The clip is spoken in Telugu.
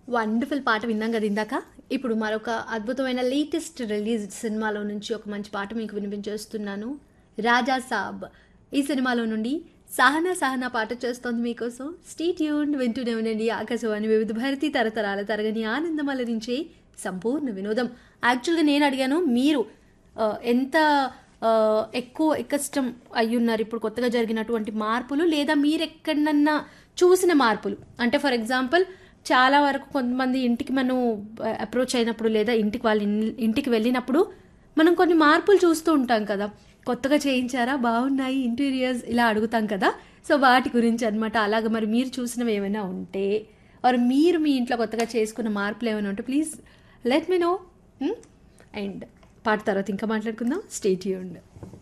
వండర్ఫుల్ పాట విన్నాం కదా ఇందాక ఇప్పుడు మరొక అద్భుతమైన లేటెస్ట్ రిలీజ్ సినిమాలో నుంచి ఒక మంచి పాట మీకు వినిపించేస్తున్నాను రాజా సాబ్ ఈ సినిమాలో నుండి సహనా సహనా పాట చేస్తోంది మీకోసం స్టీట్ యూన్ వింటూనే ఉండండి ఆకాశవాణి వివిధ భారతి తరతరాల తరగని ఆనందం అలరించే సంపూర్ణ వినోదం యాక్చువల్గా నేను అడిగాను మీరు ఆ, ఎంత ఆ, ఎక్కువ కష్టం అయ్యున్నారు ఇప్పుడు కొత్తగా జరిగినటువంటి మార్పులు లేదా మీరు ఎక్కడన్నా చూసిన మార్పులు అంటే ఫర్ ఎగ్జాంపుల్ చాలా వరకు కొంతమంది ఇంటికి మనం అప్రోచ్ అయినప్పుడు లేదా ఇంటికి వాళ్ళ ఇన్- ఇంటికి వెళ్ళినప్పుడు మనం కొన్ని మార్పులు చూస్తూ ఉంటాం కదా కొత్తగా చేయించారా బాగున్నాయి ఇంటీరియర్స్ ఇలా అడుగుతాం కదా సో వాటి గురించి అన్నమాట అలాగ మరి మీరు చూసినవి ఏమైనా ఉంటే ఆర్ మీరు మీ ఇంట్లో కొత్తగా చేసుకున్న మార్పులు ఏమైనా ఉంటే please let me know and పాట తర్వాత ఇంకా మాట్లాడుకుందాం స్టేట్ యూండ్